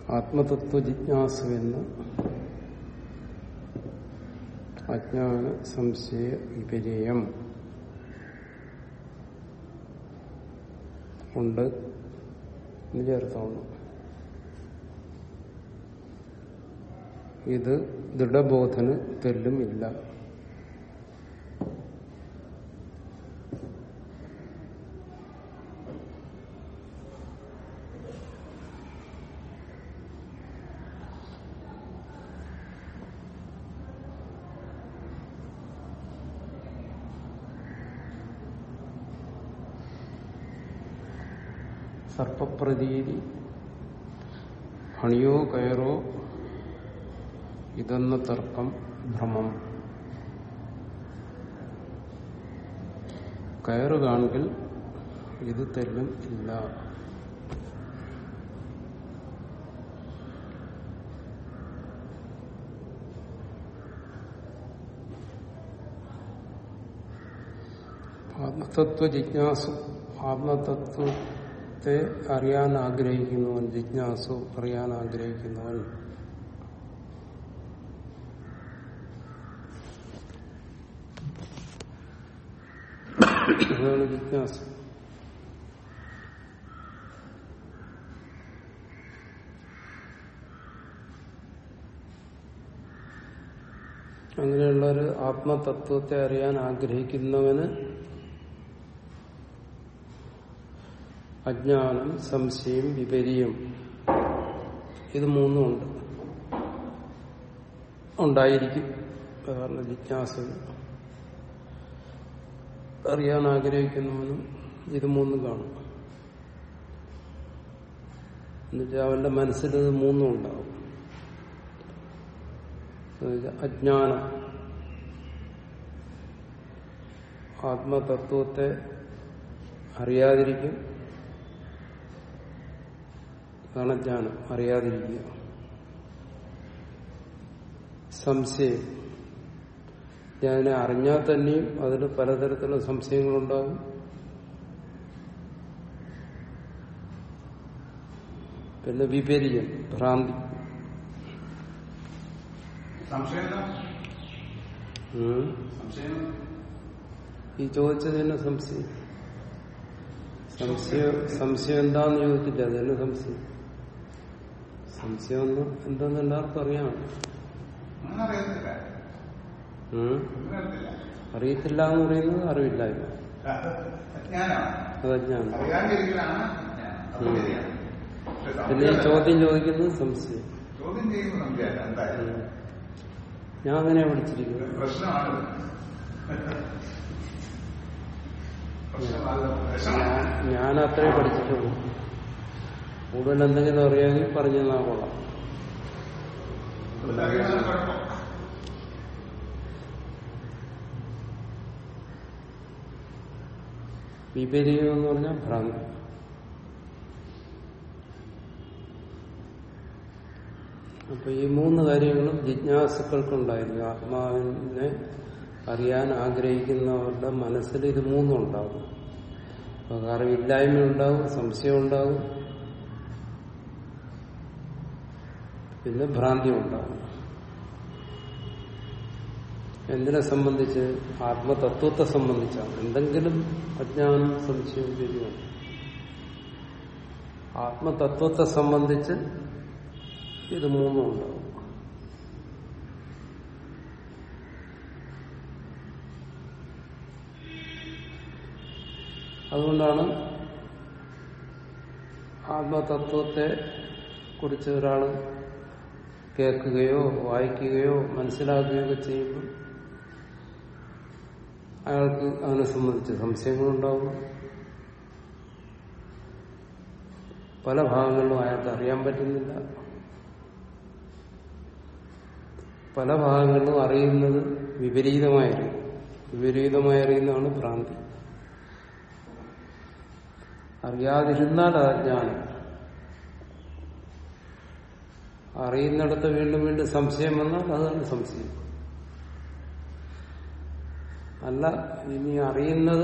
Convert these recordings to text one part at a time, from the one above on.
ആത്മതത്വ ജിജ്ഞാസുവെന്ന് അജ്ഞാന സംശയ വിപര്യം ഉണ്ട് എന്ന് ചേർത്താവുന്നു ഇത് ദൃഢബോധന് തെല്ലും ഇല്ല സർപ്പപ്രതീതി ഹണിയോ കയറോ ഇതെന്ന തർക്കം ഭ്രമം കയറ് കാണെങ്കിൽ ഇത് തെല്ലും ഇല്ല ആത്മതത്വ ജിജ്ഞാസു ആത്മതത്വത്തെ അറിയാൻ ആഗ്രഹിക്കുന്നവൻ ജിജ്ഞാസു അറിയാൻ ആഗ്രഹിക്കുന്നവൻ അതാണ് ജിജ്ഞാസ അങ്ങനെയുള്ള ഒരു ആത്മതത്വത്തെ അറിയാൻ ആഗ്രഹിക്കുന്നവന് അജ്ഞാനം സംശയം വിപര്യം ഇത് മൂന്നും ഉണ്ട് ഉണ്ടായിരിക്കും കാരണം ജിജ്ഞാസ അറിയാൻ ആഗ്രഹിക്കുന്നവനും ഇത് മൂന്നും കാണും എന്നുവെച്ചാൽ അവന്റെ മനസ്സിൽ ഇത് മൂന്നും ഉണ്ടാവും അജ്ഞാനം ആത്മതത്വത്തെ അറിയാതിരിക്കും അതാണ് ജ്ഞാനം അറിയാതിരിക്കുക സംശയം ഞാനെ അറിഞ്ഞാൽ തന്നെയും അതിൽ പലതരത്തിലുള്ള സംശയങ്ങളുണ്ടാവും പിന്നെ വിപരീയം ഭ്രാന്തി ഉം. ഈ ചോദിച്ചതിന് സംശയം സംശയം സംശയം എന്താന്ന് ചോദിച്ചില്ല അതന്നെ സംശയം സംശയം ഒന്ന് എന്താന്ന് എല്ലാവർക്കും അറിയാം ഉം. അറിയത്തില്ല എന്ന് പറയുന്നത് അറിവില്ലായ്മ അതജ്ഞാനം പിന്നെ ഈ ചോദ്യം ചോദിക്കുന്നത് സംശയം ചോദ്യം ചെയ്യുന്ന സംശയമല്ല എന്തായാലും ഉം. ഞാൻ അങ്ങനെ പഠിച്ചിരിക്കുന്നത് പ്രശ്നമാണ് പ്രശ്നമാണ് പ്രശ്നമാണ് ഞാൻ- ഞാൻ അത്രേ പഠിച്ചിട്ടുള്ളൂ കൂടുതൽ എന്തെങ്കിലും അറിയാമെങ്കിൽ പറഞ്ഞു തന്നാ കൊള്ളാം അറിയുന്നത് കുഴപ്പം വിപരീയം എന്ന് പറഞ്ഞാൽ ഭ്രാന്തി അപ്പൊ ഈ മൂന്ന് കാര്യങ്ങളും ജിജ്ഞാസുക്കൾക്കുണ്ടായിരുന്നു ആത്മാവിനെ അറിയാൻ ആഗ്രഹിക്കുന്നവരുടെ മനസ്സിൽ ഇത് മൂന്നും ഉണ്ടാവും അപ്പൊ അറിവില്ലായ്മ ഉണ്ടാവും സംശയം ഉണ്ടാവും പിന്നെ ഭ്രാന്തി ഉണ്ടാവും എന്തിനെ സംബന്ധിച്ച് ആത്മതത്വത്തെ സംബന്ധിച്ചാണ് എന്തെങ്കിലും അജ്ഞാനം സംശയം ശരിയാണ് ആത്മതത്വത്തെ സംബന്ധിച്ച് ഇത് മൂന്നും ഉണ്ടാവും അതുകൊണ്ടാണ് ആത്മതത്വത്തെ കുറിച്ച് ഒരാൾ കേൾക്കുകയോ വായിക്കുകയോ മനസ്സിലാക്കുകയോ ഒക്കെ ചെയ്യുമ്പോൾ അയാൾക്ക് അതിനെ സംബന്ധിച്ച് സംശയങ്ങളുണ്ടാവും പല ഭാഗങ്ങളിലും അയാൾക്ക് അറിയാൻ പറ്റുന്നില്ല പല ഭാഗങ്ങളിലും അറിയുന്നത് വിപരീതമായി അറിയും വിപരീതമായി അറിയുന്നതാണ് ഭ്രാന്തി അറിയാതിരുന്നാൽ അത് അജ്ഞാനം അറിയുന്നിടത്ത് വീണ്ടും വീണ്ടും സംശയം വന്നാൽ അതാണ് സംശയം അല്ല ഇനി അറിയുന്നത്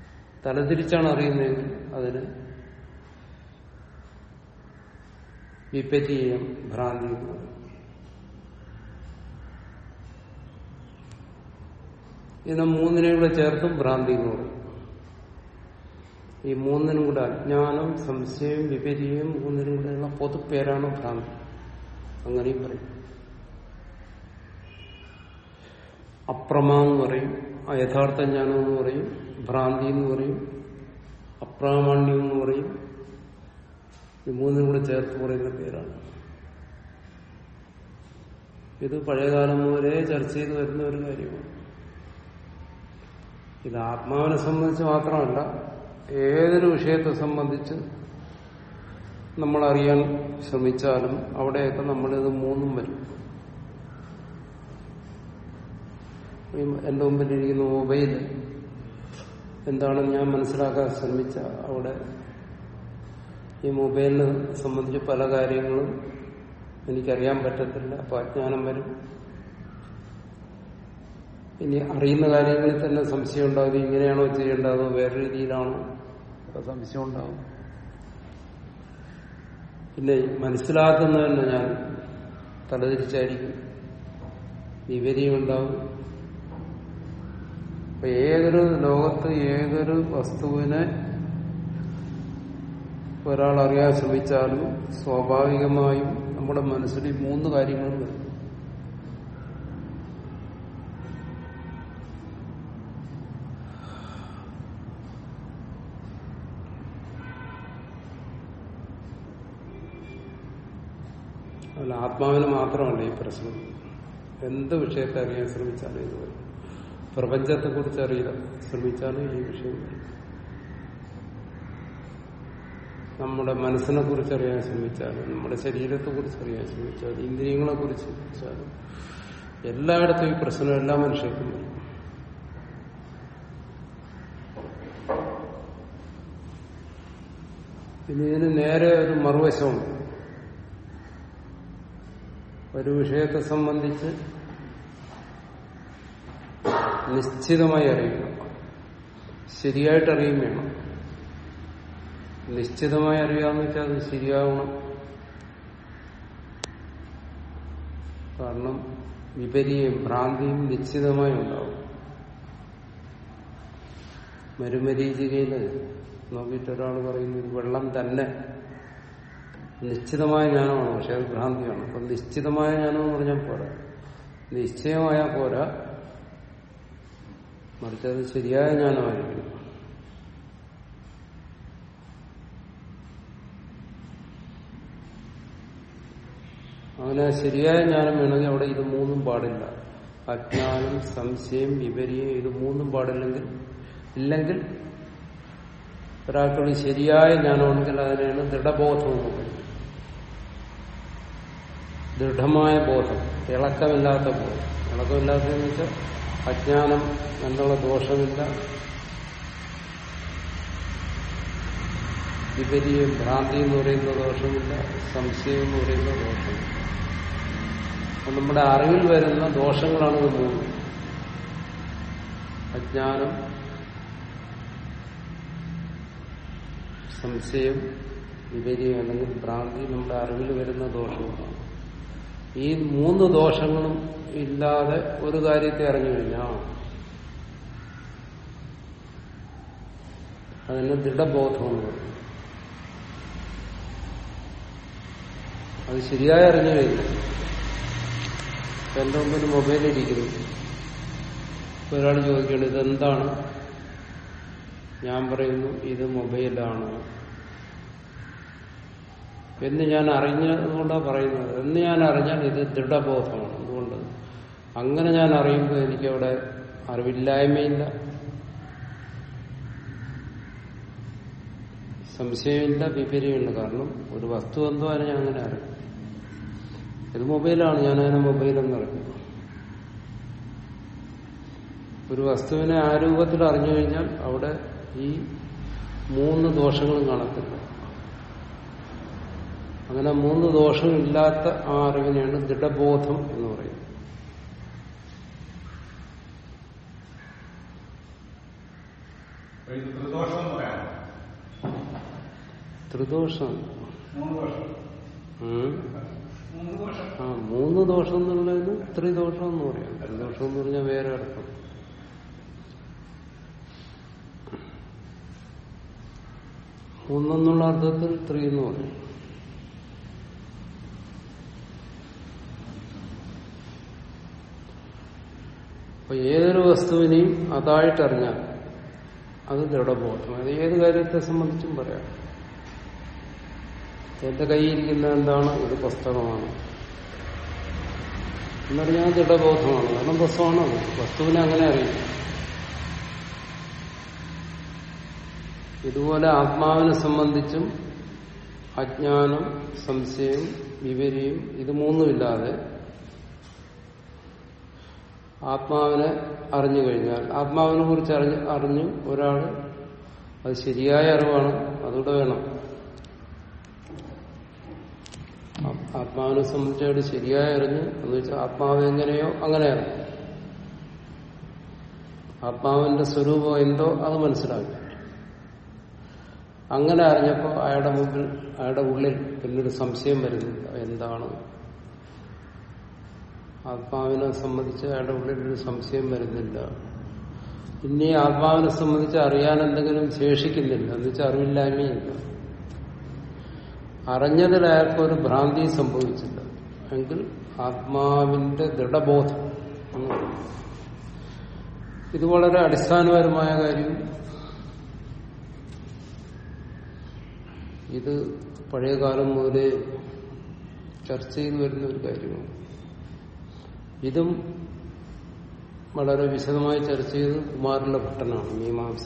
തലതിരിച്ചാണ് അറിയുന്നതെങ്കിൽ അതിന് വിപരീയം ഭ്രാന്തി എന്ന് പറയും ഇതിനെ മൂന്നിനെയും കൂടെ ചേർത്തും ഭ്രാന്തി എന്ന് പറയും ഈ മൂന്നിനും കൂടെ അജ്ഞാനം സംശയം വിപരീയം മൂന്നിനും കൂടെയുള്ള പൊതുപ്പേരാണ് ഭ്രാന്തി അങ്ങനെയും പറയും അപ്രമ എന്ന് പറയും യഥാർത്ഥ ജ്ഞാനം എന്ന് പറയും ഭ്രാന്തി എന്ന് പറയും അപ്രാമാണ്യം എന്ന് പറയും ഈ മൂന്നും കൂടെ ചേർത്ത് പറയുന്ന പേരാണ് ഇത് പഴയകാലം മുതലേ ചർച്ച ചെയ്ത് വരുന്ന ഒരു കാര്യമാണ് ഇത് ആത്മാവിനെ സംബന്ധിച്ച് മാത്രമല്ല ഏതൊരു വിഷയത്തെ സംബന്ധിച്ച് നമ്മൾ അറിയാൻ ശ്രമിച്ചാലും അവിടെയൊക്കെ നമ്മളിത് മൂന്നും വരും ഈ എന്റെ മുമ്പിലിരിക്കുന്ന മൊബൈൽ എന്താണെന്ന് ഞാൻ മനസ്സിലാക്കാൻ ശ്രമിച്ച അവിടെ ഈ മൊബൈലിനെ സംബന്ധിച്ച് പല കാര്യങ്ങളും എനിക്കറിയാൻ പറ്റത്തില്ല അപ്പൊ അജ്ഞാനം വരും ഇനി അറിയുന്ന കാര്യങ്ങളിൽ തന്നെ സംശയം ഉണ്ടാകും ഇങ്ങനെയാണോ ചെയ്യേണ്ടതോ വേറെ രീതിയിലാണോ അപ്പൊ സംശയം ഉണ്ടാകും പിന്നെ മനസ്സിലാക്കുന്നതന്നെ ഞാൻ തലതിരിച്ചായിരിക്കും വിവരിയും ഉണ്ടാവും അപ്പൊ ഏതൊരു ലോകത്ത് ഏതൊരു വസ്തുവിനെ ഒരാൾ അറിയാൻ ശ്രമിച്ചാലും സ്വാഭാവികമായും നമ്മുടെ മനസ്സിൽ ഈ മൂന്ന് കാര്യങ്ങളും വരും അല്ല ആത്മാവിന് മാത്രമല്ല ഈ പ്രശ്നം എന്ത് വിഷയത്തെ അറിയാൻ ശ്രമിച്ചാലും ഇത് വരും പ്രപഞ്ചത്തെക്കുറിച്ച് അറിയാൻ ശ്രമിച്ചാലും ഈ വിഷയം വരും നമ്മുടെ മനസ്സിനെ കുറിച്ച് അറിയാൻ ശ്രമിച്ചാലും നമ്മുടെ ശരീരത്തെ കുറിച്ച് അറിയാൻ ശ്രമിച്ചാലും ഇന്ദ്രിയങ്ങളെ കുറിച്ച് ശ്രമിച്ചാലും എല്ലായിടത്തും ഈ പ്രശ്നം എല്ലാ മനുഷ്യർക്കും വരും പിന്നെ ഇതിന് നേരെ ഒരു മറുവശമുണ്ട് ഒരു വിഷയത്തെ സംബന്ധിച്ച് നിശ്ചിതമായി അറിയണം ശരിയായിട്ട് അറിയും വേണം നിശ്ചിതമായി അറിയാന്ന് വെച്ചാൽ അത് ശരിയാവണം കാരണം വിപരിയും ഭ്രാന്തിയും നിശ്ചിതമായി ഉണ്ടാവും മരുമരീചികയില് നോക്കിയിട്ട് ഒരാൾ പറയുന്നു "ഇത് വെള്ളം തന്നെ നിശ്ചിതമായ ജ്ഞാനമാണ് പക്ഷെ അത് ഭ്രാന്തിയാണ് അപ്പൊ നിശ്ചിതമായ ജ്ഞാനം എന്ന് പറഞ്ഞാൽ പോരാ നിശ്ചയമായാൽ പോരാ മറിച്ച് അത് ശരിയായ ജ്ഞാനമായിരിക്കണം അങ്ങനെ ശരിയായ ജ്ഞാനം വേണമെങ്കിൽ അവിടെ ഇത് മൂന്നും പാടില്ല അജ്ഞാനം സംശയം വിപര്യം ഇത് മൂന്നും പാടില്ലെങ്കിൽ ഇല്ലെങ്കിൽ ഒരാൾക്കുള്ള ശരിയായ ജ്ഞാനമാണെങ്കിൽ അതിനെയാണ് ദൃഢബോധം എന്ന് പറയുന്നത് ദൃഢമായ ബോധം ഇളക്കമില്ലാത്ത ബോധം ഇളക്കമില്ലാത്തതെന്ന് വെച്ചാൽ അജ്ഞാനം എന്നുള്ള ദോഷമില്ല വിപരീയം ഭ്രാന്തി എന്ന് പറയുന്ന ദോഷമില്ല സംശയം എന്ന് പറയുന്ന ദോഷമില്ല അപ്പൊ നമ്മുടെ അറിവിൽ വരുന്ന ദോഷങ്ങളാണ് ഇത് മൂന്ന് അജ്ഞാനം സംശയം വിപരീയം അല്ലെങ്കിൽ ഭ്രാന്തി നമ്മുടെ അറിവിൽ വരുന്ന ദോഷങ്ങളാണ് ഈ മൂന്ന് ദോഷങ്ങളും ഇല്ലാതെ ഒരു കാര്യത്തെ അറിഞ്ഞു കഴിഞ്ഞാൽ അതിന് ദൃഢബോധം എന്ന് പറയും അത് ശരിയായി അറിഞ്ഞു കഴിഞ്ഞു എന്റെ മുമ്പിൽ മൊബൈൽ ഇരിക്കുന്നു ഇപ്പൊ ഒരാൾ ചോദിക്കുകയാണ് ഇതെന്താണ് ഞാൻ പറയുന്നു ഇത് മൊബൈലാണ് എന്ന് ഞാൻ അറിഞ്ഞതുകൊണ്ടാണ് പറയുന്നത് എന്ന് ഞാൻ അറിഞ്ഞാൽ ഇത് ദൃഢബോധമാണ് അതുകൊണ്ട് അങ്ങനെ ഞാൻ അറിയുമ്പോൾ എനിക്കവിടെ അറിവില്ലായ്മയില്ല സംശയമില്ല വിപര്യമുണ്ട് കാരണം ഒരു വസ്തു എന്തോ അതിനെ ഞാൻ അങ്ങനെ അറിയും ഇത് മൊബൈലാണ് ഞാൻ അതിനെ മൊബൈലെന്ന് അറിഞ്ഞു ഒരു വസ്തുവിനെ ആ രൂപത്തിൽ അറിഞ്ഞു കഴിഞ്ഞാൽ അവിടെ ഈ മൂന്ന് ദോഷങ്ങളും കാണത്തില്ല അങ്ങനെ മൂന്ന് ദോഷവും ഇല്ലാത്ത ആ അറിവിനെയാണ് ദൃഢബോധം എന്ന് പറയുന്നത് അപ്പൊ ഇത് ത്രിദോഷം എന്ന് പറയാം ത്രിദോഷം മൂന്ന് ദോഷം ഉം. മൂന്ന് ദോഷം ആ മൂന്ന് ദോഷം എന്നുള്ളതിന് ത്രിദോഷം എന്ന് പറയാം ത്രിദോഷം എന്ന് പറഞ്ഞാൽ വേറെ അർത്ഥം മൂന്നെന്നുള്ള അർത്ഥത്തിൽ ത്രീ എന്ന് പറയും അപ്പൊ ഏതൊരു വസ്തുവിനെയും അതായിട്ടറിഞ്ഞാൽ അത് ദൃഢബോധം അത് ഏത് കാര്യത്തെ സംബന്ധിച്ചും പറയാം എന്റെ കയ്യിരിക്കുന്ന എന്താണ് ഇത് പുസ്തകമാണ് എന്നറിഞ്ഞാൽ ദൃഢബോധമാണ് കാരണം പുസ്തകമാണ് അത്. വസ്തുവിനെ അങ്ങനെ അറിയും ഇതുപോലെ ആത്മാവിനെ സംബന്ധിച്ചും അജ്ഞാനം സംശയം വിവരിയും ഇത് മൂന്നുമില്ലാതെ ആത്മാവിനെ അറിഞ്ഞു കഴിഞ്ഞാൽ ആത്മാവിനെ കുറിച്ച് അറിഞ്ഞ് അറിഞ്ഞു ഒരാൾ അത് ശരിയായ അറിവാണ് അതുകൂടെ വേണം ആ- ആത്മാവിനെ സംബന്ധിച്ചായിട്ട് ശരിയായ അറിഞ്ഞ് എന്ന് വെച്ചാൽ ആത്മാവ് എങ്ങനെയോ അങ്ങനെ അറിഞ്ഞു ആത്മാവിന്റെ സ്വരൂപം എന്തോ അത് മനസ്സിലാക്കി അങ്ങനെ അറിഞ്ഞപ്പോൾ അയാളുടെ മുമ്പിൽ അയാളുടെ ഉള്ളിൽ പിന്നീട് സംശയം വരുന്നില്ല എന്താണ് ആത്മാവിനെ സംബന്ധിച്ച് അയാളുടെ ഉള്ളിൽ ഒരു സംശയം വരുന്നില്ല ഇനി ആത്മാവിനെ സംബന്ധിച്ച് അറിയാൻ എന്തെങ്കിലും ശേഷിക്കുന്നില്ല എന്ന് വെച്ചാൽ അറിവില്ലായ്മയില്ല അറിഞ്ഞതിൽ അയാൾക്ക് ഒരു ഭ്രാന്തി സംഭവിച്ചില്ല എങ്കിൽ ആത്മാവിന്റെ ദൃഢബോധം എന്ന് പറയും. ഇത് വളരെ അടിസ്ഥാനപരമായ കാര്യം ഇത് പഴയകാലം മുതലേ ചർച്ച ചെയ്തു വരുന്ന ഒരു കാര്യമാണ് ഇതും വളരെ വിശദമായി ചർച്ച ചെയ്ത് കുമാരല ഭട്ടനാണ് മീമാംസ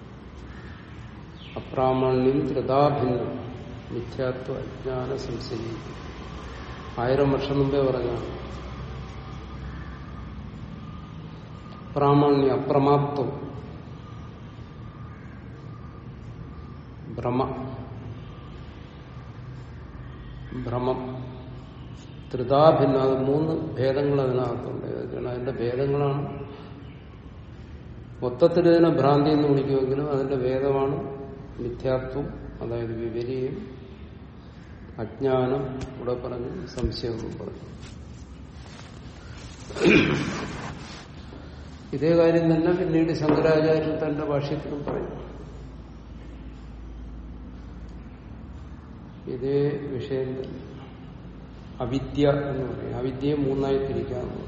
അപ്രാമാണ്യം ത്രിതാഭിന്നം മിഥ്യാത്വ അജ്ഞാന സംശയം ആയിരം വർഷം മുമ്പേ പറഞ്ഞാണ് പ്രാമാണ്യ അപ്രമാത്വം ഭ്രമ ഭ്രമം ത്രിതാഭിന്ന അത് മൂന്ന് ഭേദങ്ങൾ അതിനകത്തുണ്ട് ഏതൊക്കെയാണ് അതിന്റെ ഭേദങ്ങളാണ് മൊത്തത്തിൽ ഇതിനെ ഭ്രാന്തി എന്ന് വിളിക്കുമെങ്കിലും അതിന്റെ ഭേദമാണ് മിഥ്യാത്വം അതായത് വിപരീയം അജ്ഞാനം ഇവിടെ പറഞ്ഞു സംശയവും പറഞ്ഞു ഇതേ കാര്യം തന്നെ പിന്നീട് ശങ്കരാചാര്യൻ തന്റെ ഭാഷ്യത്തിലും പറയും ഇതേ വിഷയം തന്നെ അവിദ്യ എന്ന് പറയും അവിദ്യയെ മൂന്നായി തിരിക്കാമെന്ന്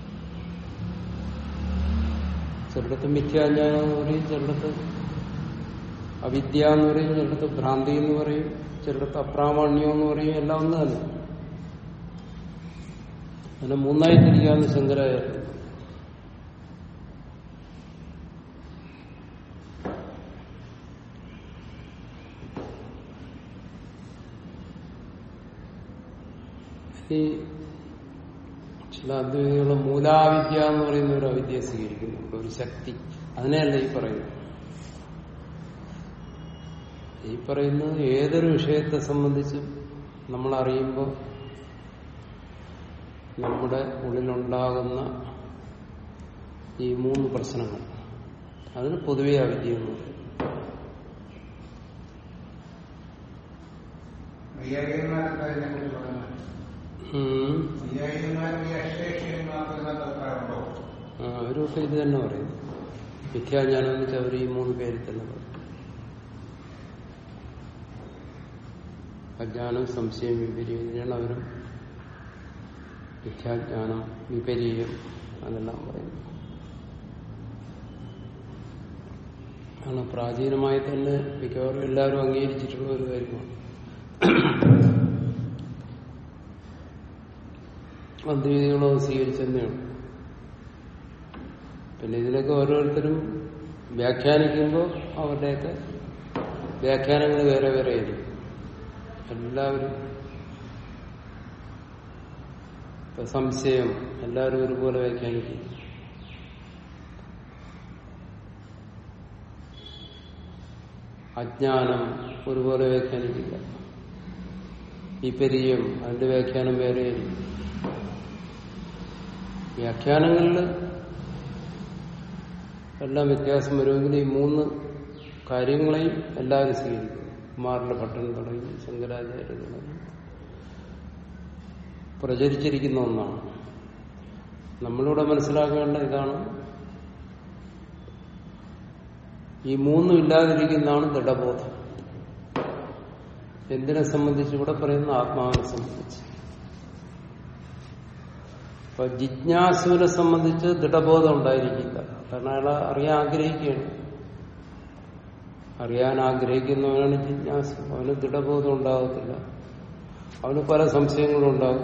ചിലടത്ത് മിഥ്യാജ്ഞാനം എന്ന് പറയും ചിലടത്ത് അവിദ്യ എന്ന് പറയും ചിലടത്ത് ഭ്രാന്തി എന്ന് പറയും ചിലടത്ത് അപ്രാമാണ്യം എന്ന് പറയും എല്ലാം ഒന്ന് തന്നെ അങ്ങനെ മൂന്നായി തിരിക്കാമെന്ന് ശങ്കരാചാര്യ ഈ ചില അദ്വൈതികൾ മൂലാവിദ്യ എന്ന് പറയുന്ന ഒരു അവിദ്യ സ്വീകരിക്കുന്നുണ്ട് ഒരു ശക്തി അതിനെയല്ല ഈ പറയുന്നത് ഈ പറയുന്നത് ഏതൊരു വിഷയത്തെ സംബന്ധിച്ചും നമ്മൾ അറിയുമ്പോൾ നമ്മുടെ ഉള്ളിലുണ്ടാകുന്ന ഈ മൂന്ന് പ്രശ്നങ്ങൾ അതിന് പൊതുവെ അവിദ്യ എന്ന് പറയും വൈയായികന്മാർക്ക് അതിനെക്കുറിച്ച് പറയുന്നത് ഉം. വൈയായികന്മാരും ഈ അക്ഷയക്ഷയന്മാർക്ക് അഭിപ്രായമുണ്ടോ ആ, അവരൊക്കെ ഇത് തന്നെ പറയും മിഥ്യാജ്ഞാനം എന്ന് വെച്ചാൽ അവർ ഈ മൂന്ന് പേരിൽ തന്നെ പറയും അജ്ഞാനം സംശയം വിപരീയം ഇതിനാണ് അവരും മിഥ്യാജ്ഞാനം വിപരീയം അതെല്ലാം പറയുന്നത് ആണ് പ്രാചീനമായി തന്നെ മിക്കവാറും എല്ലാവരും അംഗീകരിച്ചിട്ടുള്ള ഒരു കാര്യമാണ് അദ്വൈതികളും അത് സ്വീകരിച്ചതന്നെയാണ് പിന്നെ ഇതിനൊക്കെ ഓരോരുത്തരും വ്യാഖ്യാനിക്കുമ്പോൾ അവരുടെയൊക്കെ വ്യാഖ്യാനങ്ങൾ വേറെ വേറെ ആയിരിക്കും എല്ലാവരും ഇപ്പൊ സംശയം എല്ലാവരും ഒരുപോലെ വ്യാഖ്യാനിക്കും അജ്ഞാനം ഒരുപോലെ വ്യാഖ്യാനിക്കില്ല വിപരീയം അതിന്റെ വ്യാഖ്യാനം വേറെ ആയിരിക്കും വ്യാഖ്യാനങ്ങളിൽ എല്ലാം വ്യത്യാസം വരുമെങ്കിൽ ഈ മൂന്ന് കാര്യങ്ങളെയും എല്ലാവരും സ്വീകരിക്കും കുമാറിന്റെ ഭട്ടൻ തുടങ്ങി ശങ്കരാചാര്യ തുടങ്ങി പ്രചരിച്ചിരിക്കുന്ന ഒന്നാണ് നമ്മളിവിടെ മനസ്സിലാക്കേണ്ട ഇതാണ് ഈ മൂന്നും ഇല്ലാതിരിക്കുന്നതാണ് ദൃഢബോധം എന്തിനെ സംബന്ധിച്ച് ഇവിടെ പറയുന്ന ആത്മാവിനെ സംബന്ധിച്ച് ഇപ്പൊ ജിജ്ഞാസുവിനെ സംബന്ധിച്ച് ദൃഢബോധം ഉണ്ടായിരിക്കില്ല കാരണം അയാൾ അറിയാൻ ആഗ്രഹിക്കുകയാണ് അറിയാൻ ആഗ്രഹിക്കുന്നവനാണ് ജിജ്ഞാസു അവന് ദൃഢബോധം ഉണ്ടാകത്തില്ല അവന് പല സംശയങ്ങളും ഉണ്ടാകും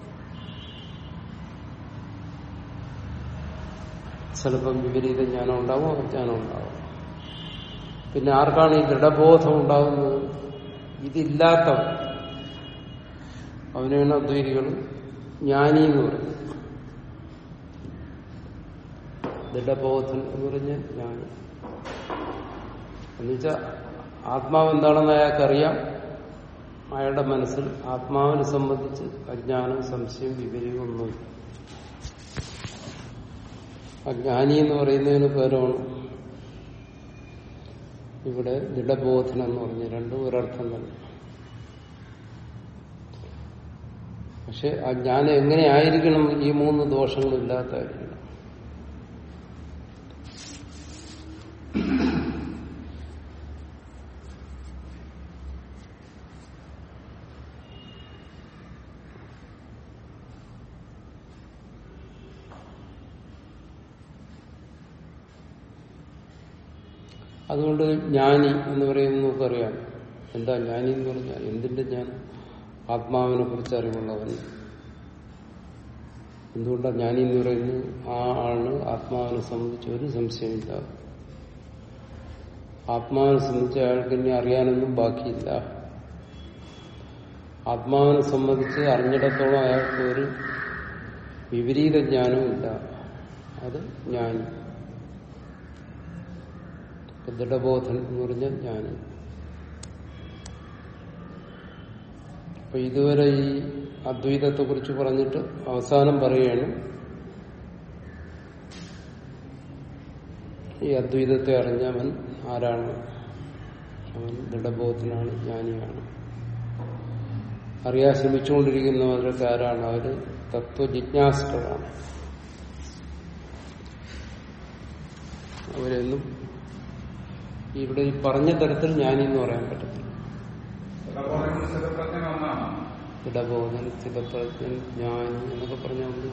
ചിലപ്പം വിപരീത ജ്ഞാനം ഉണ്ടാവും അജ്ഞാനം ഉണ്ടാവും പിന്നെ ആർക്കാണ് ഈ ദൃഢബോധം ഉണ്ടാകുന്നത് ഇതില്ലാത്തവൻ അവനാണ് അദ്വൈതികൾ ജ്ഞാനി എന്ന് പറയുന്നത് ദൃഢബോധൻ എന്ന് പറഞ്ഞ ജ്ഞാനി എന്നുവെച്ചാൽ ആത്മാവ് എന്താണെന്ന് അയാൾക്കറിയാം അയാളുടെ മനസ്സിൽ ആത്മാവിനെ സംബന്ധിച്ച് അജ്ഞാനം സംശയം വിപരീതം ഒന്നുമില്ല അജ്ഞാനി എന്ന് പറയുന്നതിന് പകരമാണ് ഇവിടെ ദൃഢബോധനം എന്ന് പറഞ്ഞ രണ്ടും ഒരർത്ഥം തന്നെ പക്ഷെ ആ ജ്ഞാനം എങ്ങനെ ആയിരിക്കണം ഈ മൂന്ന് ദോഷങ്ങളില്ലാത്തായിരിക്കണം അതുകൊണ്ട് ജ്ഞാനി എന്ന് പറയുന്നത് നമുക്കറിയാം എന്താ ജ്ഞാനി എന്ന് പറഞ്ഞാൽ എന്തിന്റെ ജ്ഞാനം ആത്മാവിനെ കുറിച്ച് അറിവുള്ളവൻ എന്തുകൊണ്ടാണ് ജ്ഞാനി എന്ന് പറയുന്നത് ആ ആളിന് ആത്മാവിനെ സംബന്ധിച്ച് ഒരു സംശയമില്ല ആത്മാവിനെ സംബന്ധിച്ച് അയാൾക്ക് ഇനി അറിയാനൊന്നും ബാക്കിയില്ല ആത്മാവിനെ സംബന്ധിച്ച് അറിഞ്ഞിടത്തോളം അയാൾക്ക് ഒരു വിപരീത ജ്ഞാനവും ഇല്ല അത് ജ്ഞാനി ദൃഢബോധൻ എന്ന് പറഞ്ഞാൽ ജ്ഞാനി അപ്പൊ ഇതുവരെ ഈ അദ്വൈതത്തെ കുറിച്ച് പറഞ്ഞിട്ട് അവസാനം പറയുകയാണ് ഈ അദ്വൈതത്തെ അറിഞ്ഞവൻ ആരാണ് അവൻ ദൃഢബോധനാണ് ജ്ഞാനിയാണ് അറിയാൻ ശ്രമിച്ചുകൊണ്ടിരിക്കുന്നവരൊക്കെ ആരാണ് അവര് തത്വജിജ്ഞാസുക്കളാണ് അവരെന്നും ഇവിടെ ഈ പറഞ്ഞ തരത്തിൽ ജ്ഞാനി പറയാൻ പറ്റത്തില്ല സ്ഥിതപ്രജ്ഞൻ ഒന്നാണ് ഇടബോധൻ സ്ഥിതപ്രജ്ഞൻ ജ്ഞാനി എന്നൊക്കെ പറഞ്ഞാൽ മതി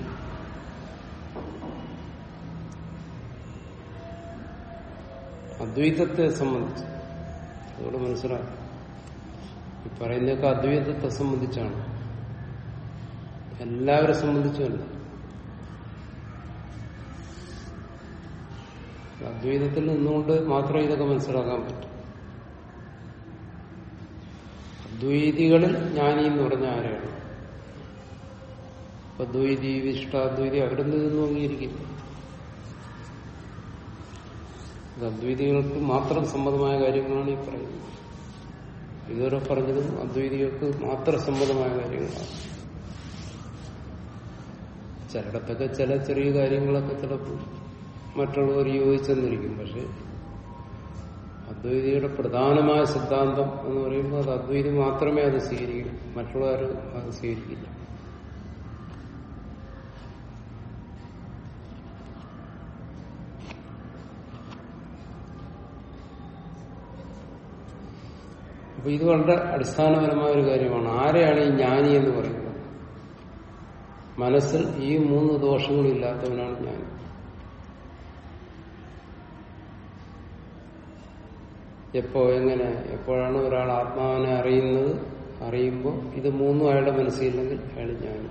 അദ്വൈതത്തെ സംബന്ധിച്ച് അതുകൊണ്ട് മനസ്സിലാക്കും ഈ പറയുന്നതൊക്കെ അദ്വൈതത്തെ സംബന്ധിച്ചാണ് എല്ലാവരെ സംബന്ധിച്ചുമല്ല അദ്വൈതത്തിൽ നിന്നുകൊണ്ട് മാത്രമേ ഇതൊക്കെ മനസ്സിലാക്കാൻ പറ്റൂ അദ്വൈതികളിൽ ജ്ഞാനി എന്ന് പറഞ്ഞ ആരാണ് ഇപ്പൊ ദ്വൈതി വിശിഷ്ടാദ്വൈതി അവരൊന്നും ഇതൊന്നും അംഗീകരിക്കില്ല ഇത് അദ്വൈതികൾക്ക് മാത്രം സമ്മതമായ കാര്യങ്ങളാണ് ഈ പറയുന്നത് ഇതുവരെ പറഞ്ഞതും അദ്വൈതികൾക്ക് മാത്രം സമ്മതമായ കാര്യങ്ങളാണ് ചിലയിടത്തൊക്കെ ചില ചെറിയ കാര്യങ്ങളൊക്കെ ചിലപ്പോൾ മറ്റുള്ളവർ യോജിച്ചെന്നിരിക്കും പക്ഷെ അദ്വൈതിയുടെ പ്രധാനമായ സിദ്ധാന്തം എന്ന് പറയുമ്പോൾ അത് അദ്വൈതി മാത്രമേ അത് സ്വീകരിക്കൂ മറ്റുള്ളവർ അത് സ്വീകരിക്കില്ല അപ്പൊ ഇത് വളരെ അടിസ്ഥാനപരമായ ഒരു കാര്യമാണ് ആരെയാണ് ഈ ജ്ഞാനി എന്ന് പറയുന്നത് മനസ്സിൽ ഈ മൂന്ന് ദോഷങ്ങളും ഇല്ലാത്തവനാണ് ജ്ഞാനി എപ്പോ എങ്ങനെ എപ്പോഴാണ് ഒരാൾ ആത്മാവിനെ അറിയുന്നത് അറിയുമ്പോൾ ഇത് മൂന്നും അയാളുടെ മനസ്സിലില്ലെങ്കിൽ അയാൾ ജ്ഞാനി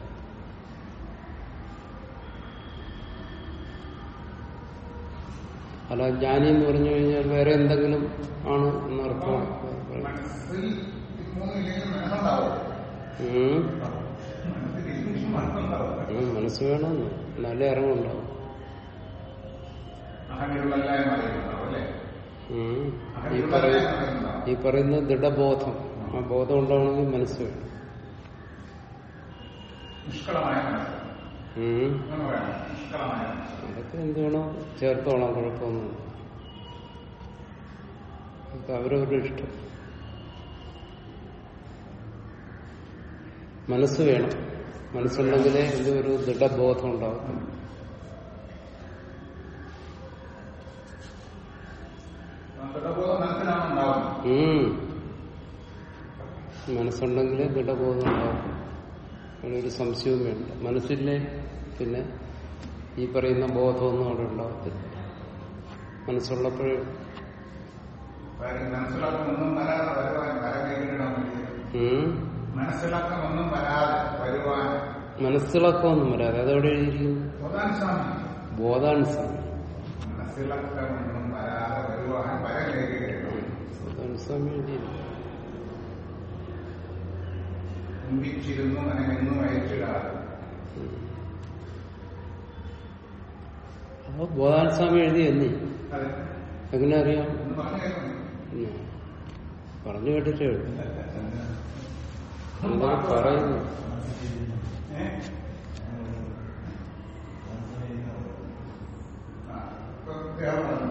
അല്ല ജ്ഞാനി എന്ന് പറഞ്ഞു കഴിഞ്ഞാൽ വേറെ എന്തെങ്കിലും ആണ് എന്നർത്ഥം മനസ്സിൽ ഇത് മൂന്നില്ലെങ്കിൽ മനസ്സുണ്ടാവും ഉം. മനസ്സിൽ ഇല്ലെങ്കിൽ മനസ്സുണ്ടാവും ഉം, മനസ്സ് വേണമെന്ന് നല്ല അറിവുണ്ടാവും അഹങ്ങിലുള്ളെല്ലാം അറിയുന്നുണ്ടാവും അല്ലേ ഉം. ഈ അഹങ്ങിലുള്ള പറയുന്ന എല്ലാം അറിയുന്നുണ്ടാവും ഈ പറയുന്ന ദൃഢബോധം ആ ബോധം ഉണ്ടാവണമെങ്കിൽ മനസ്സ് വേണം നിഷ്കളമായ മനസ്സ് ഉം. അങ്ങനെ വേണം നിഷ്കളമായ മനസ്സ് അതൊക്കെ എന്ത് വേണോ ചേർത്തോളാം കുഴപ്പമൊന്നുമില്ല അതൊക്കെ അവരവരുടെ ഇഷ്ടം മനസ്സ് വേണം മനസ്സുണ്ടെങ്കിലേ ഇത് ഒരു ദൃഢബോധം ഉണ്ടാകത്തുള്ളൂ ദൃഢബോധം മനസ്സിലാണ് ഉണ്ടാവുന്നത് ഉം. മനസ്സുണ്ടെങ്കിലേ ദൃഢബോധം ഉണ്ടാകും അതിനൊരു സംശയവും വേണ്ട മനസ്സില്ലേ പിന്നെ ഈ പറയുന്ന ബോധമൊന്നും അവിടെ ഉണ്ടാകത്തില്ല മനസ്സുള്ളപ്പോഴേ കാര്യം മനസ്സിലാക്കം ഒന്നും വരാതെ വരുവാൻ വര കൈകിടണം ഉം. മനസ്സിലാക്കം ഒന്നും വരാതെ വരുവാൻ മനസ്സിളക്കമൊന്നും വരാതെ അതെവിടെ എഴുതിയിരിക്കുന്നു ബോധാനുസാമി ബോധാനുസരണം മനസ്സിലാക്കം ഒന്നും വരാതെ വരുവാൻ വര കൈകിടണം ബോധാനുസരണം എഴുതിയിരിക്കുന്നു ചിന്തിച്ചിരുന്നു എന്നും അയച്ചിടാതെ അപ്പൊ ബോധാനുസ്വാമി എഴുതി എന്നീ അതെ എങ്ങനെ അറിയാം ഒന്ന് പറഞ്ഞു കേൾക്കുന്നു ഉം. പറഞ്ഞു കേട്ടിട്ടേ ഉള്ളൂ എന്താ പറയുന്നു ഏഹ് ആ ഇപ്പൊ ദേവനാണ്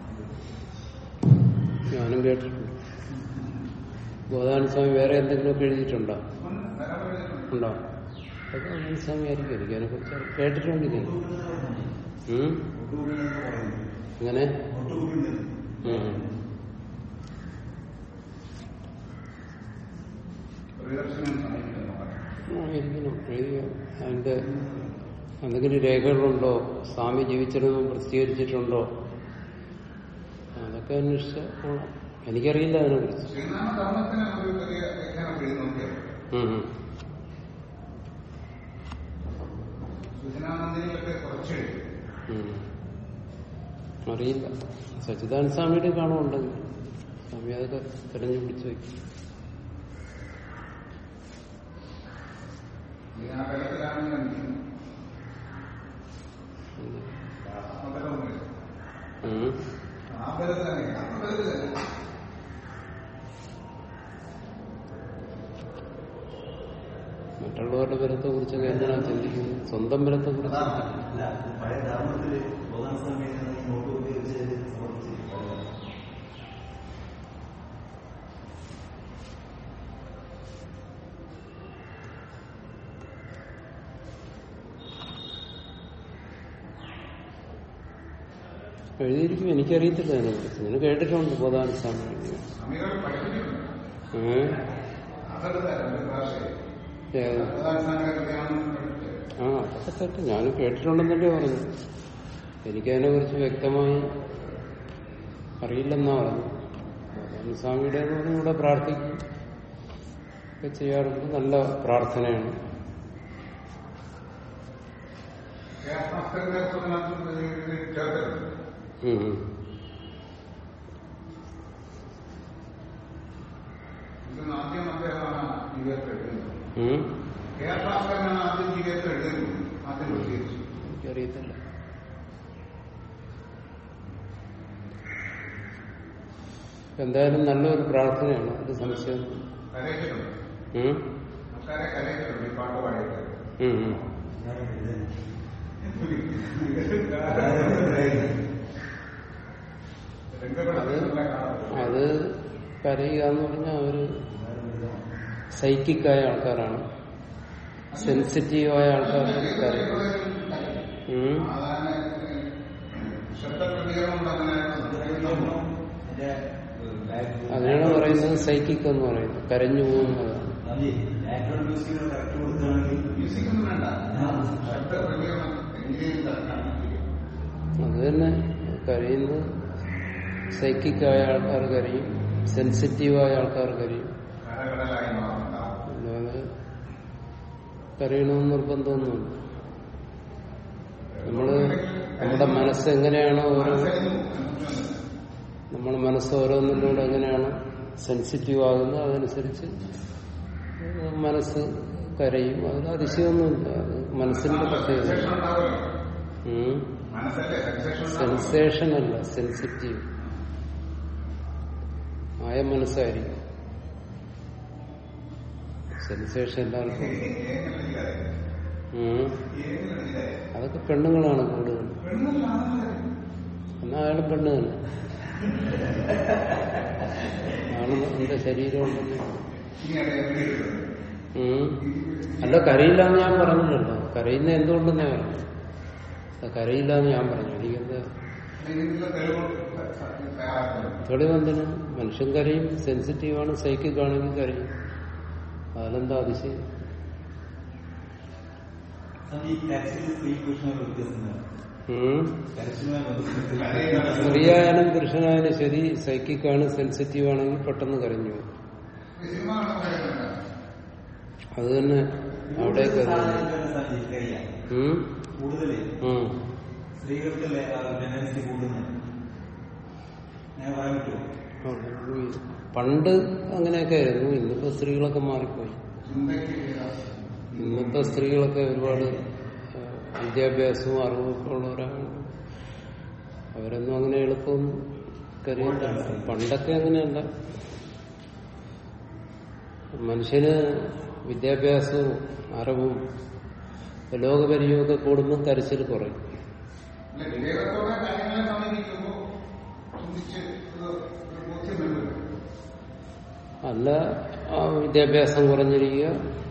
ഞാനും കേട്ടിട്ടുണ്ട് ബോധാനുസ്വാമി വേറെ എന്തെങ്കിലുമൊക്കെ എഴുതിയിട്ടുണ്ടോ ഉണ്ടോ അതൊക്കെ ബോധാനുസ്വാമി ആയിരിക്കും എനിക്ക് അതിനെ കുറിച്ച് കേട്ടിട്ടുണ്ട് ഇങ്ങനെ ഉം? ഇങ്ങനെ ഉം. പ്രിയദർശനം സമീപിക്കുന്നു ആ, ഇരിക്കണം എഴുതിയ അതിന്റെ എന്തെങ്കിലും രേഖകളുണ്ടോ സ്വാമി ജീവിച്ചിരുന്നോ പ്രസിദ്ധീകരിച്ചിട്ടുണ്ടോ അതൊക്കെ അന്വേഷിച്ച കൊള്ളാം. എനിക്കറിയില്ല അതിനെ കുറിച്ച് ശ്രീനാമ ധർമ്മത്തിന് ഒരു വലിയ വ്യാഖ്യാനം എഴുതി നോക്കിയത് സുജനാനന്ദിനിയൊക്കെ കുറച്ച് എഴുതി അറിയില്ല സച്ചിദാനന്ദ സ്വാമിയുടെ കാണുമുണ്ടെങ്കിൽ സ്വാമി അതൊക്കെ തെരഞ്ഞു പിടിച്ചു വയ്ക്കും ഈ ആ തലത്തിലാണ് ഞാൻ നിൽക്കുന്നത്. ആത്മബലമൊന്നുമില്ല. ഉം. ആ ബലം തന്നെ ആത്മബലത്തിൽ തന്നെ മറ്റുള്ളവരുടെ ബലത്തെ കുറിച്ചൊക്കെ എന്തിനാ ചിന്തിക്കുന്നത് സ്വന്തം ബലത്തെ കുറിച്ച് അല്ല പഴയ ധർമ്മത്തില് ബോധാന സമയത്ത് നോട്ട് ഉപയോഗിച്ച് സമർപ്പിച്ച് എഴുതിയിരിക്കും എനിക്കറിയത്തില്ല അതിനെ കുറിച്ച് ഞാൻ കേട്ടിട്ടുണ്ട് ബോധാന സ്വാമി എഴുതിയത്. സ്വാമികൾ പഠിപ്പിച്ചിട്ടുണ്ട് ഏ? അതെടുത്ത രണ്ട് ഭാഷയെ ഏത്? ഭഗവാൻ കല്യാണം പഠിപ്പിച്ചത് ആ അതൊക്കെ തെറ്റ് ഞാനും കേട്ടിട്ടുണ്ടെന്നല്ലേ പറഞ്ഞു എനിക്കതിനെ കുറിച്ച് വ്യക്തമായി അറിയില്ലെന്നാ പറഞ്ഞു ബോധാന സ്വാമിയുടെ ഇവിടെ പ്രാർത്ഥിക്കും ഒക്കെ ചെയ്യാറുണ്ട് നല്ല പ്രാർത്ഥനയാണ് കേരളത്തിലെ ചേർത്തിട്ടുണ്ട് ഉം ഉം. ഇത് ആദ്യം അദ്ദേഹമാണ് ജീവിതത്തിൽ എഴുതുന്നത് ഉം. കേരളാസ്കരനാണ് ആദ്യം ജീവിതത്തിൽ എഴുതുന്നത് ആദ്യം പ്രസിദ്ധീകരിച്ചു എനിക്കറിയത്തില്ല എന്തായാലും നല്ലൊരു പ്രാർത്ഥനയാണ് അത് സംശയം കരയിച്ചിട്ടുണ്ട് ഉം? ആൾക്കാരെ കരയിച്ചിട്ടുണ്ട് ഈ പാട്ട് പാടിയിട്ട് ഉം ഉം. രംഗപ്പെടുത്തുന്ന കാണാം അത് കരയുക എന്ന് പറഞ്ഞാൽ അവര് സൈക്കിക്കായ ആൾക്കാരാണ് സെൻസിറ്റീവായ ആൾക്കാർക്ക് കരയും ഉം. സാധാരണ ശബ്ദപ്രതികരണം കൊണ്ട് അങ്ങനെ അതിനാണ് പറയുന്നത് സൈക്കിക് എന്ന് പറയുന്നത് കരഞ്ഞു പോകുന്നതാണ് ബാക്ക്ഗ്രൗണ്ട് മ്യൂസിക് കറക്റ്റ് കൊടുക്കുകയാണെങ്കിൽ മ്യൂസിക് ഒന്നും വേണ്ട ശബ്ദപ്രതികരണം എഞ്ചിനീയറിംഗ് തരക്കാണ് അത് തന്നെ കരയുന്നത് സൈക്കിക്കായ ആൾക്കാർ കരയും സെൻസിറ്റീവായ ആൾക്കാർ കരയും കരകടലായി മാറുന്നുണ്ടാവും അല്ലാതെ കരയണമെന്ന് നിർബന്ധമൊന്നുമില്ല നമ്മള് നമ്മുടെ മനസ്സ് എങ്ങനെയാണോ ഓരോ നമ്മുടെ മനസ്സ് ഓരോന്നിലൂടെ എങ്ങനെയാണ് സെൻസിറ്റീവ് ആകുന്നത് അതനുസരിച്ച് മനസ്സ് കരയും അതിൽ അതിശയമൊന്നുമില്ല അത് മനസ്സിന്റെ പ്രത്യേകത സെൻസേഷൻ ഉണ്ടാവുമല്ലോ ഉം. മനസ്സല്ലേ സെൻസേഷൻ ഉണ്ടാവും സെൻസേഷൻ അല്ല സെൻസിറ്റീവ് ആയ മനസ്സായിരിക്കും സെൻസേഷൻ എല്ലാവർക്കും ഉം. അതൊക്കെ പെണ്ണുങ്ങളാണ് കൂടുതൽ എന്നാ അയാളും പെണ്ണ് തന്നെ ആണ് എന്റെ ശരീരം ഉണ്ടെന്ന് ഉം. അല്ല കരയില്ല എന്ന് ഞാൻ പറഞ്ഞില്ലല്ലോ കരയുന്ന എന്തുകൊണ്ടെന്ന് ഞാൻ പറഞ്ഞു അത് കരയില്ല എന്ന് ഞാൻ പറഞ്ഞു എനിക്കെന്താ ഇതിനുള്ള തെളിവ് തയ്യാറാക്കുന്നത് തെളിവെന്തിന് മനുഷ്യൻ കരയും സെൻസിറ്റീവാണ് സൈക്കിക് ആണെങ്കിൽ കരയും അതിലെന്താ അതിശയം സ്വാമി, ഈ കരച്ചിൽ സ്ത്രീ പുരുഷനുള്ള വ്യത്യാസം എന്താണ്? ഉം. കരച്ചിലുമായി ബന്ധപ്പെട്ട് സ്ത്രീയായാലും പുരുഷനായാലും ശരി സൈക്കിക് ആണ് സെൻസിറ്റീവ് ആണെങ്കിൽ പെട്ടെന്ന് കരഞ്ഞു പോകും. ഈ സിനിമ കാണുമ്പോൾ പറയുന്നുണ്ട്. അത് തന്നെ അവിടേക്ക് സാധാരണ സ്വാമി, കരയാ. ഉം. കൂടുതല് ഉം. സ്ത്രീകൾക്കല്ലേ ആ ടെൻഡൻസി കൂടുന്നത് ഞാൻ പറയാൻ പറ്റുമോ ആ, ഈ പണ്ട് അങ്ങനെയൊക്കെ ആയിരുന്നു ഇന്നിപ്പോ സ്ത്രീകളൊക്കെ മാറിപ്പോയി ചിന്തയ്ക്ക് ഇന്നത്തെ സ്ത്രീകളൊക്കെ ഒരുപാട് ആ, വിദ്യാഭ്യാസവും അറിവും ഒക്കെ ഉള്ളവരാണ് അവരൊന്നും അങ്ങനെ എളുപ്പമൊന്നും കരുതില്ല പണ്ടൊക്കെ അങ്ങനെയല്ല മനുഷ്യന് വിദ്യാഭ്യാസവും അറിവും ലോകപരിചയമൊക്കെ കൂടുമ്പോൾ കരച്ചിൽ കുറയും അല്ല, വിവേകത്തോടെ കാര്യങ്ങളെ സമീപിക്കുമ്പോൾ ചിന്തിച്ച് ഒരു ഒരു ബോധ്യം വരുമല്ലോ. അല്ല ആ വിദ്യാഭ്യാസം കുറഞ്ഞിരിക്കുക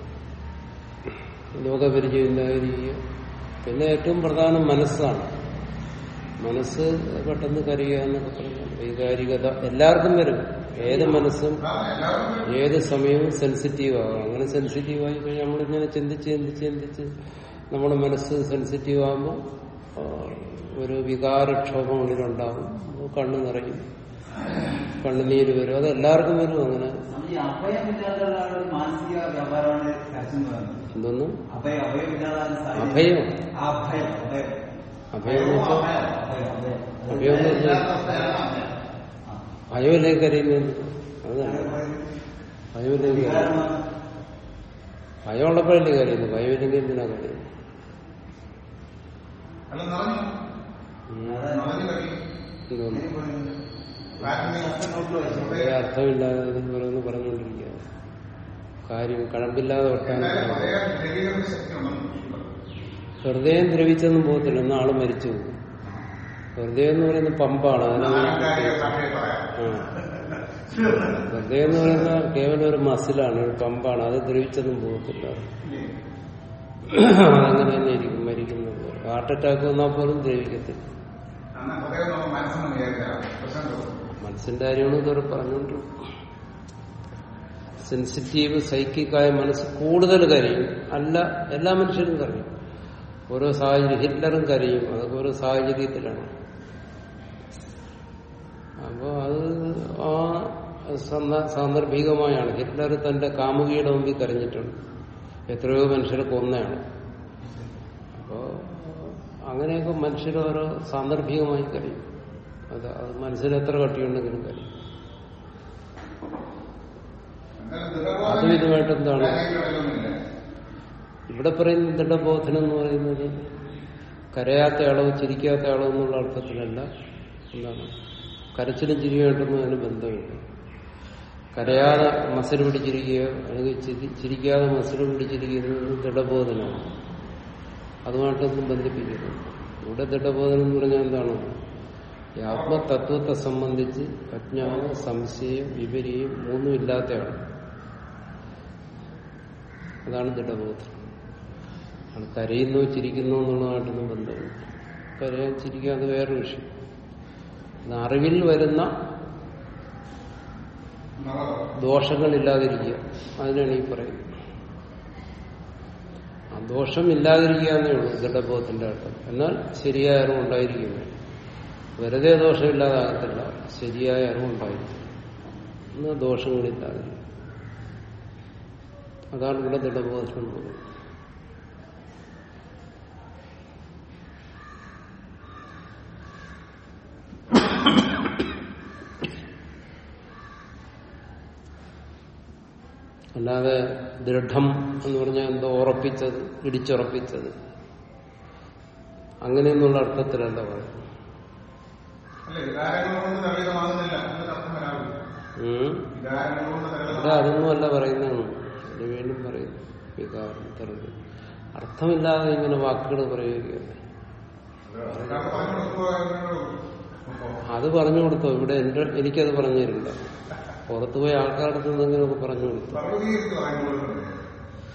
ലോകപരിചയം ഇല്ലാതിരിക്കുക പിന്നെ ഏറ്റവും പ്രധാനം മനസ്സാണ് മനസ്സ് പെട്ടെന്ന് കരയുക എന്നൊക്കെ പറഞ്ഞാൽ വൈകാരികത എല്ലാവർക്കും വരും ഏത് മനസ്സും അതാണ് എല്ലാവരും ഏത് സമയവും സെൻസിറ്റീവ് ആകാം അങ്ങനെ സെൻസിറ്റീവ് ആയി കഴിഞ്ഞാൽ നമ്മളിങ്ങനെ ചിന്തിച്ച് ചിന്തിച്ച് ചിന്തിച്ച് നമ്മുടെ മനസ്സ് സെൻസിറ്റീവ് ആകുമ്പോൾ ആ, ഒരു വികാരക്ഷോഭം ഉള്ളിലുണ്ടാകും കണ്ണു നിറയും കണ്ണുനീര് വരും അത് എല്ലാവർക്കും വരും അങ്ങനെ നമ്മൾ ഈ അഭയമില്ലാതുള്ള ഒരു മാനസിക വ്യാപാരമാണ് കരച്ചിൽ എന്ന് പറയുന്നത് എന്തൊന്നും അഭയം അഭയമില്ലാതാകുന്ന സാഹചര്യം. അഭയം? ആ അഭയം അഭയം അഭയം എന്ന് വെച്ചാൽ അഭയം അഭയം അഭയം എന്ന് വെച്ചാൽ ഭയമിലേക്ക് കരയുന്നത് അതാണ് ഭയമില്ലെങ്കിൽ കരയുന്നത്. വികാരമാണ്. ഭയമുള്ളപ്പോഴല്ലേ കരയുന്നത് ഭയമില്ലെങ്കിൽ എന്തിനാ കരയുന്നത് അല്ല നിറഞ്ഞു ഉം. നിറഞ്ഞു കഴിയും എന്തോന്ന് പ്രാഥമിക വളരെ അർത്ഥമില്ലാതെ ഇത് പറയുന്നു പറഞ്ഞുകൊണ്ടിരിക്കുക കാര്യം കഴമ്പില്ലാതെ ഒട്ടാൻ എന്തായാലും അതേ ശരീരത്തിന് ശക്തിയുണ്ടെന്ന് ഹൃദയം ദ്രവിച്ചൊന്നും പോകത്തില്ല ഒന്ന് ആള് മരിച്ചു പോകും ഹൃദയം എന്ന് പറയുന്നത് പമ്പാണ് അതിനെ ആലങ്കാരിക ഭാഷയിൽ പറയാം ആ. ഹൃദയം എന്ന് പറയുന്നത് കേവലം ഒരു മസിലാണ് ഒരു പമ്പാണ് അത് ദ്രവിച്ചൊന്നും പോകത്തില്ല അതങ്ങനെ തന്നെ ഇരിക്കും മരിക്കുന്നത് പോലെ ഹാർട്ട് അറ്റാക്ക് വന്നാൽ പോലും ദ്രവിക്കത്തില്ല അന്ന് ഹൃദയം നമ്മൾ മനസ്സെന്ന് വിചാരിച്ചാൽ പ്രശ്നം തോന്നും മനസ്സിന്റെ കാര്യമാണ് ഇതുവരെ പറഞ്ഞുകൊണ്ടിരിക്കും സെൻസിറ്റീവ് സൈക്കിക്കായ മനസ്സ് കൂടുതൽ കരയും അല്ല എല്ലാ മനുഷ്യരും കരയും ഓരോ സാഹചര്യം ഹിറ്റ്ലറും കരയും അതൊക്കെ ഓരോ സാഹചര്യത്തിലാണ് അപ്പോ അത് ആ സന്ദ- സാന്ദർഭികമായാണ് ഹിറ്റ്ലർ തന്റെ കാമുകിയുടെ മുമ്പിൽ കരഞ്ഞിട്ടുണ്ട് എത്രയോ മനുഷ്യരെ കൊന്നയാണ് അപ്പോ അങ്ങനെയൊക്കെ മനുഷ്യർ ഓരോ സാന്ദർഭികമായി കരയും അത് അത് മനസ്സിൽ എത്ര കട്ടിയുണ്ടെങ്കിലും കരയും എന്തായാലും ദൃഢബോധം അതും ഇതുമായിട്ട് എന്താണ് കാര്യങ്ങളിലൊന്നുമില്ല. ഇവിടെ പറയുന്ന ദൃഢബോധനം എന്ന് പറയുന്നത് കരയാത്ത അളവ് ചിരിക്കാത്ത അളവ് എന്നുള്ള അർത്ഥത്തിലല്ല എന്താണ് കരച്ചിലും ചിരിയായിട്ടൊന്നും അതിന് ബന്ധമില്ല കരയാതെ മസിൽ പിടിച്ചിരിക്കുകയോ അല്ലെങ്കിൽ ചിരി- ചിരിക്കാതെ മസിൽ പിടിച്ചിരിക്കുന്നത് ദൃഢബോധനമാണ് അതുമായിട്ടൊന്നും ബന്ധിപ്പിക്കരുത് ഇവിടെ ദൃഢബോധനം എന്ന് പറഞ്ഞാൽ എന്താണ് ഈ ആത്മതത്വത്തെ സംബന്ധിച്ച് അജ്ഞാനം സംശയം വിപര്യം മൂന്നും ഇല്ലാത്തയാണ് അതാണ് ദൃഢബോധം അത് കരയുന്നു ചിരിക്കുന്നു എന്നുള്ളതായിട്ടൊന്നും ബന്ധമില്ല കരയാൻ ചിരിക്കാതെ വേറൊരു വിഷയം ഇത് അറിവിൽ വരുന്ന നവ- ദോഷങ്ങളില്ലാതിരിക്കുക അതിനാണ് ഈ പറയുന്നത് ആ ദോഷം ഇല്ലാതിരിക്കുക എന്നേ ഉള്ളൂ ദൃഢബോധത്തിന്റെ അർത്ഥം എന്നാൽ ശരിയായ അറിവ് ഉണ്ടായിരിക്കുന്നു വെറുതെ ദോഷമില്ലാതാകത്തില്ല ശരിയായ അറിവുണ്ടായിരിക്കും എന്നാൽ ദോഷങ്ങളില്ലാതിരിക്കും അതാണ് ഇവിടെ ദൃഢബോധം എന്ന് പറയുന്നത് അല്ലാതെ ദൃഢം എന്ന് പറഞ്ഞാൽ എന്തോ ഉറപ്പിച്ചത് ഇടിച്ചുറപ്പിച്ചത് അങ്ങനെയൊന്നുള്ള അർത്ഥത്തിലല്ല പറയുന്നത് അല്ല വികാരങ്ങൾ കൊണ്ട് തരളിതമാകുന്നില്ല എന്നൊരു അർത്ഥം വരാറില്ല ഉം. വികാരങ്ങൾ കൊണ്ട് ഇവിടെ തരളിതമാകുന്നില്ല അതൊന്നും അല്ല പറയുന്നതാണ് ഇത് വീണ്ടും പറയുന്നു വികാരം തെരഞ്ഞു അർത്ഥമില്ലാതെ ഇങ്ങനെ വാക്കുകൾ പ്രയോഗിക്കുക അത് പറഞ്ഞു കൊടുത്തോ ഇവിടെ എന്റെ എനിക്കത് പറഞ്ഞു തരില്ല പുറത്തുപോയി ആൾക്കാരുടെ അടുത്ത് എന്തെങ്കിലുമൊക്കെ പറഞ്ഞു കൊടുത്തു പ്രകൃതിയിരിക്കും അതിന് കൊടുക്കുന്നത്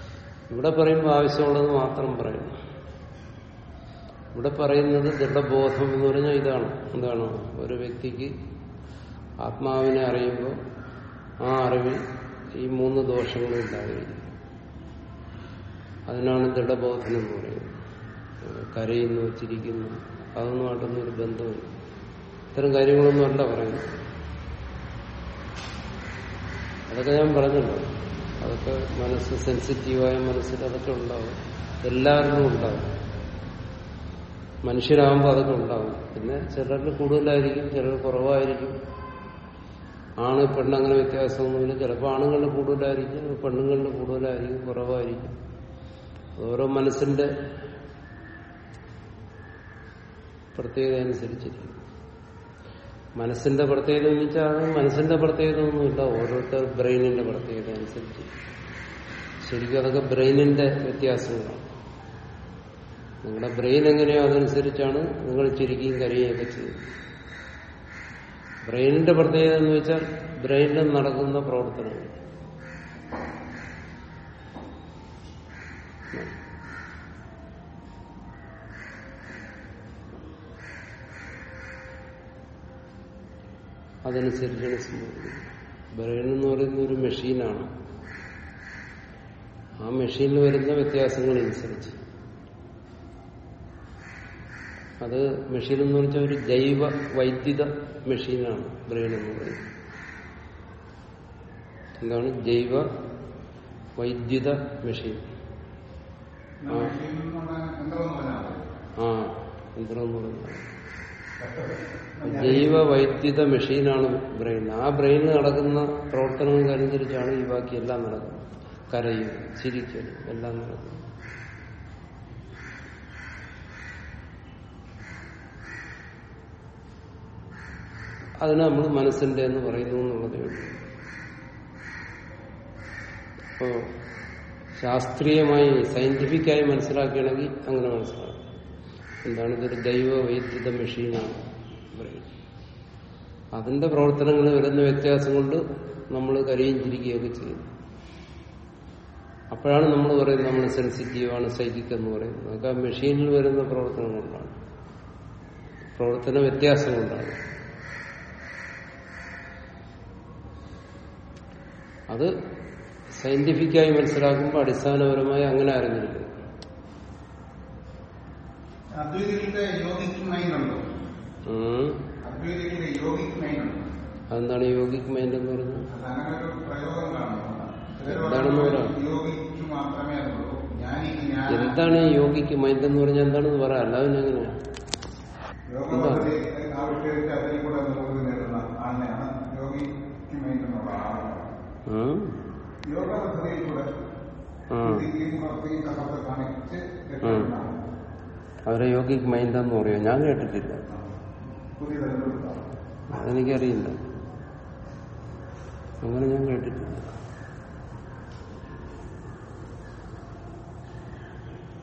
ഇവിടെ പറയുമ്പോൾ ആവശ്യമുള്ളത് മാത്രം പറയുന്നു ഇവിടെ പറയുന്നത് ദൃഢബോധം എന്ന് പറഞ്ഞാൽ ഇതാണ് എന്താണ് ഒരു വ്യക്തിക്ക് ആത്മാവിനെ അറിയുമ്പോൾ ആ അറിവിൽ ഈ മൂന്ന് ദോഷങ്ങളും ഇല്ലാതിരിക്കും അതിനാണ് ദൃഢബോധനം എന്ന് പറയുന്നത് കരയുന്നു ചിരിക്കുന്നു അതൊന്നുമായിട്ടൊന്നും ഒരു ബന്ധമില്ല ഇത്തരം കാര്യങ്ങളൊന്നും അല്ല പറയുന്നത് അതൊക്കെ ഞാൻ പറഞ്ഞല്ലോ അതൊക്കെ മനസ്സ് സെൻസിറ്റീവായ മനസ്സിൽ അതൊക്കെ ഉണ്ടാവും എല്ലാവരിലും ഉണ്ടാവും മനുഷ്യരാകുമ്പോൾ അതൊക്കെ ഉണ്ടാവും പിന്നെ ചിലരിൽ കൂടുതലായിരിക്കും ചിലർ കുറവായിരിക്കും ആണ് പെണ്ണ് അങ്ങനെ വ്യത്യാസമൊന്നുമില്ല ചിലപ്പോൾ ആണുങ്ങളിൽ കൂടുതലായിരിക്കും പെണ്ണുങ്ങളിൽ കൂടുതലായിരിക്കും കുറവായിരിക്കും ഓരോ മനസ്സിന്റെ പ്രത്യേകത അനുസരിച്ചിരിക്കും മനസ്സിന്റെ പ്രത്യേകത എന്ന് വെച്ചാൽ അത് മനസ്സിന്റെ പ്രത്യേകത ഒന്നുമില്ല ഓരോരുത്തർ ബ്രെയിനിന്റെ പ്രത്യേകത അനുസരിച്ച് ശരിക്കും അതൊക്കെ ബ്രെയിനിന്റെ വ്യത്യാസങ്ങളാണ് നിങ്ങളുടെ ബ്രെയിൻ എങ്ങനെയോ അതനുസരിച്ചാണ് നിങ്ങൾ ചിരിക്കുകയും കരയുകയൊക്കെ ചെയ്യുന്നത് ബ്രെയിനിന്റെ പ്രത്യേകത എന്ന് വെച്ചാൽ ബ്രെയിനിൽ നടക്കുന്ന പ്രവർത്തനങ്ങൾ അതനുസരിച്ചാണ് സംഭവിക്കുന്നത് ബ്രെയിൻ എന്ന് പറയുന്ന ഒരു മെഷീനാണ് ആ മെഷീനിൽ വരുന്ന വ്യത്യാസങ്ങളനുസരിച്ച് അത് മെഷീൻ എന്ന് വെച്ചാൽ ഒരു ജൈവ വൈദ്യുത മെഷീനാണ് ബ്രെയിൻ എന്ന് പറയുന്നത് എന്താണ് ജൈവ വൈദ്യുത മെഷീൻ എന്നാ മെഷീൻ എന്നുള്ള യന്ത്രം എന്ന് പറഞ്ഞാൽ ആ യന്ത്രം എന്ന് പറയുന്നത് ജൈവ വൈദ്യുത മെഷീനാണ് ബ്രെയിൻ ആ ബ്രെയിനിൽ നടക്കുന്ന പ്രവർത്തനങ്ങൾക്കനുസരിച്ചാണ് ഈ ബാക്കി എല്ലാം നടക്കുന്നത് കരയും ചിരിക്കലും എല്ലാം നടക്കുന്നത് അതിന് നമ്മൾ മനസ്സിന്റെ എന്ന് പറയുന്നു എന്നുള്ളതേ ഉള്ളൂ അപ്പോ ശാസ്ത്രീയമായി സയന്റിഫിക്കായി മനസ്സിലാക്കുകയാണെങ്കിൽ അങ്ങനെ മനസ്സിലാക്കും എന്താണ് ഇതൊരു ദൈവ വൈദ്യുത മെഷീനാണ് പറയുന്നത് അതിന്റെ പ്രവർത്തനങ്ങൾ വരുന്ന വ്യത്യാസം കൊണ്ട് നമ്മൾ കരയും ചിരിക്കുകയൊക്കെ ചെയ്യുന്നു അപ്പോഴാണ് നമ്മൾ പറയുന്നത് നമ്മൾ സെൻസിറ്റീവാണ് സൈക്കിക് എന്ന് പറയുന്നത് അതൊക്കെ ആ മെഷീനിൽ വരുന്ന പ്രവർത്തനം കൊണ്ടാണ് പ്രവർത്തന വ്യത്യാസം കൊണ്ടാണ് അത് സയന്റിഫിക്കായി മനസ്സിലാക്കുമ്പോൾ അടിസ്ഥാനപരമായി അങ്ങനെ അറിഞ്ഞിരിക്കുന്നു അദ്വൈതികളുടെ യോഗിക് മൈൻഡ് ഉണ്ടോ ഉം. അദ്വൈതികളുടെ യോഗിക് മൈൻഡ് ഉണ്ടോ അതെന്താണ് യോഗിക് മൈൻഡ് എന്ന് പറയുന്നത് അത് അങ്ങനെ ഒരു പ്രയോഗം കാണുന്നു ചിലർ എന്താണെന്ന് പറയുന്നു, പറയാം. യോഗിക്ക് മാത്രമേ അതുള്ളൂ ജ്ഞാനിക്ക് ഞാൻ എന്താണ് ഈ യോഗിക്ക് മൈൻഡ് എന്ന് പറഞ്ഞാൽ എന്താണെന്ന് പറയാം അല്ലാതെ എങ്ങനെയാ യോഗപദ്ധതി ആവിഷ്കരിച്ച് അതിൽ കൂടെ നിർവൃതി നേടുന്ന ആളിനെയാണ് യോഗിക്ക് മൈൻഡ് എന്നുള്ള ആളാണ് ഉം? യോഗ പദ്ധതിയിൽ കൂടെ ആ. ബുദ്ധിയും പ്രവൃത്തിയും കഥത്തെ കാണിച്ച് രക്ഷപ്പെടുന്ന ആളാണ്. അവരെ യോഗിക് മൈൻഡ് എന്ന് പറയും ഞാൻ കേട്ടിട്ടില്ല പുതിയ തലമുറ അതെനിക്കറിയില്ല അങ്ങനെ ഞാൻ കേട്ടിട്ടില്ല